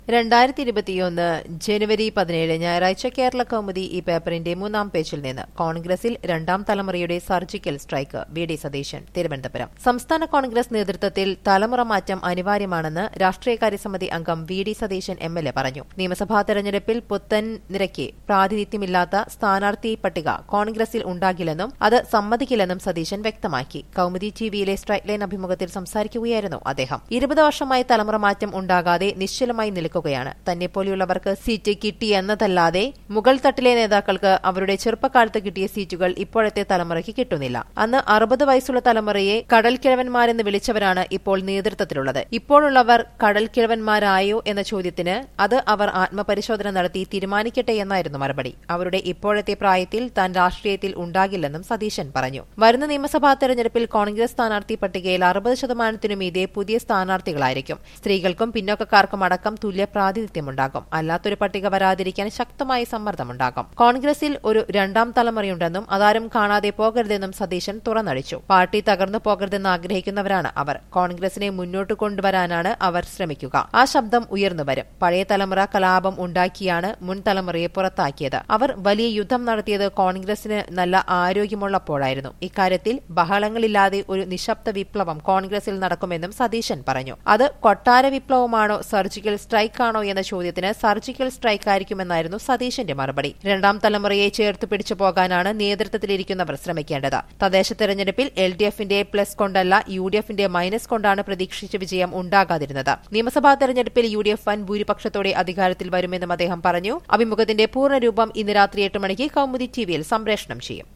രണ്ടായിരത്തി ഇരുപത്തിയൊന്ന് ജനുവരി പതിനേഴ് ഞായറാഴ്ച കേരള കൗമുദി ഈ പേപ്പറിന്റെ മൂന്നാം പേജിൽ നിന്ന് കോൺഗ്രസിൽ രണ്ടാം തലമുറയുടെ surgical strike V D Satheesan Thiruvananthapuram സംസ്ഥാന കോൺഗ്രസ് നേതൃത്വത്തിൽ തലമുറ മാറ്റം അനിവാര്യമാണെന്ന് രാഷ്ട്രീയകാര്യ സമിതി അംഗം V D Satheesan M L A പറഞ്ഞു നിയമസഭാ തെരഞ്ഞെടുപ്പിൽ പുത്തൻ നിരക്ക് പ്രാതിനിധ്യമില്ലാത്ത സ്ഥാനാർത്ഥി പട്ടിക കോൺഗ്രസിൽ ഉണ്ടാകില്ലെന്നും അത് സമ്മതിക്കില്ലെന്നും സതീശൻ വ്യക്തമാക്കി കൗമുദി ടിവിയിലെ സ്ട്രൈറ്റ് ലൈൻ അഭിമുഖത്തിൽ സംസാരിക്കുകയായിരുന്നു അദ്ദേഹം ഇരുപത് വർഷമായി തലമുറ മാറ്റം ഉണ്ടാകാതെ നിശ്ചലമായി നിൽക്കുകയാണ് തന്നെ പോലെയുള്ളവർക്ക് സീറ്റ് കിട്ടിയെന്നതല്ലാതെ മുകൾ തട്ടിലെ നേതാക്കൾക്ക് അവരുടെ ചെറുപ്പകാലത്ത് കിട്ടിയ സീറ്റുകൾ ഇപ്പോഴത്തെ തലമുറയ്ക്ക് കിട്ടുന്നില്ല അന്ന് അറുപത് വയസ്സുള്ള തലമുറയെ കടൽക്കിഴവന്മാരെന്ന് വിളിച്ചവരാണ് ഇപ്പോൾ നേതൃത്വത്തിലുള്ളത് ഇപ്പോഴുള്ളവർ കടൽക്കിഴവന്മാരായോ എന്ന ചോദ്യത്തിന് അത് അവർ ആത്മപരിശോധന നടത്തി തീരുമാനിക്കട്ടെ എന്നായിരുന്നു മറുപടി അവരുടെ ഇപ്പോഴത്തെ പ്രായത്തിൽ താൻ രാഷ്ട്രീയത്തിൽ ഉണ്ടാകില്ലെന്നും സതീശൻ പറഞ്ഞു വരുന്ന നിയമസഭാ തെരഞ്ഞെടുപ്പിൽ കോൺഗ്രസ് സ്ഥാനാർത്ഥി പട്ടികയിൽ അറുപത് ശതമാനത്തിനു മീതെ പുതിയ സ്ഥാനാർത്ഥികളായിരിക്കും സ്ത്രീകൾക്കും പിന്നോക്കക്കാർക്കും അടക്കം തുല്യ പ്രാതിനിധ്യമുണ്ടാകും അല്ലാത്തൊരു പട്ടിക വരാതിരിക്കാൻ ശക്തമായ സമ്മർദ്ദമുണ്ടാകും കോൺഗ്രസിൽ ഒരു രണ്ടാം തലമുറയുണ്ടെന്നും അതാരും കാണാതെ പോകരുതെന്നും സതീശൻ തുറന്നടിച്ചു പാർട്ടി തകർന്നു പോകരുതെന്ന് ആഗ്രഹിക്കുന്നവരാണ് അവർ കോൺഗ്രസിനെ മുന്നോട്ട് കൊണ്ടുവരാനാണ് അവർ ശ്രമിക്കുക ആ ശബ്ദം ഉയർന്നു വരും പഴയ തലമുറ കലാപം ഉണ്ടാക്കിയാണ് മുൻ തലമുറയെ പുറത്താക്കിയത് അവർ വലിയ യുദ്ധം നടത്തിയത് കോൺഗ്രസിന് നല്ല ആരോഗ്യമുള്ളപ്പോഴായിരുന്നു ഇക്കാര്യത്തിൽ ബഹളങ്ങളില്ലാതെ ഒരു നിശബ്ദ വിപ്ലവം കോൺഗ്രസിൽ നടക്കുമെന്നും സതീശൻ പറഞ്ഞു അത് കൊട്ടാര വിപ്ലവമാണോ സർജിക്കൽ സ്ട്രൈക്കാണോ എന്ന ചോദ്യത്തിന് സർജിക്കൽ സ്ട്രൈക്കായിരിക്കുമെന്നായിരുന്നു സതീശന്റെ മറുപടി രണ്ടാം തലമുറയെ ചേർത്ത് പിടിച്ചു പോകാനാണ് നേതൃത്വത്തിലിരിക്കുന്നവർ ശ്രമിക്കേണ്ടത് തദ്ദേശ തെരഞ്ഞെടുപ്പിൽ എൽ ഡി എഫിന്റെ പ്ലസ് കൊണ്ടല്ല യു ഡി എഫിന്റെ മൈനസ് കൊണ്ടാണ് പ്രതീക്ഷിച്ച വിജയം ഉണ്ടാകാതിരുന്നത് നിയമസഭാ തെരഞ്ഞെടുപ്പിൽ യു ഡി എഫ് വൻ ഭൂരിപക്ഷത്തോടെ അധികാരത്തിൽ വരുമെന്നും അദ്ദേഹം പറഞ്ഞു അഭിമുഖത്തിന്റെ പൂർണ്ണരൂപം ഇന്ന് രാത്രി എട്ട് മണിക്ക് കൌമുദി ടിവിയിൽ സംപ്രേഷണം ചെയ്യും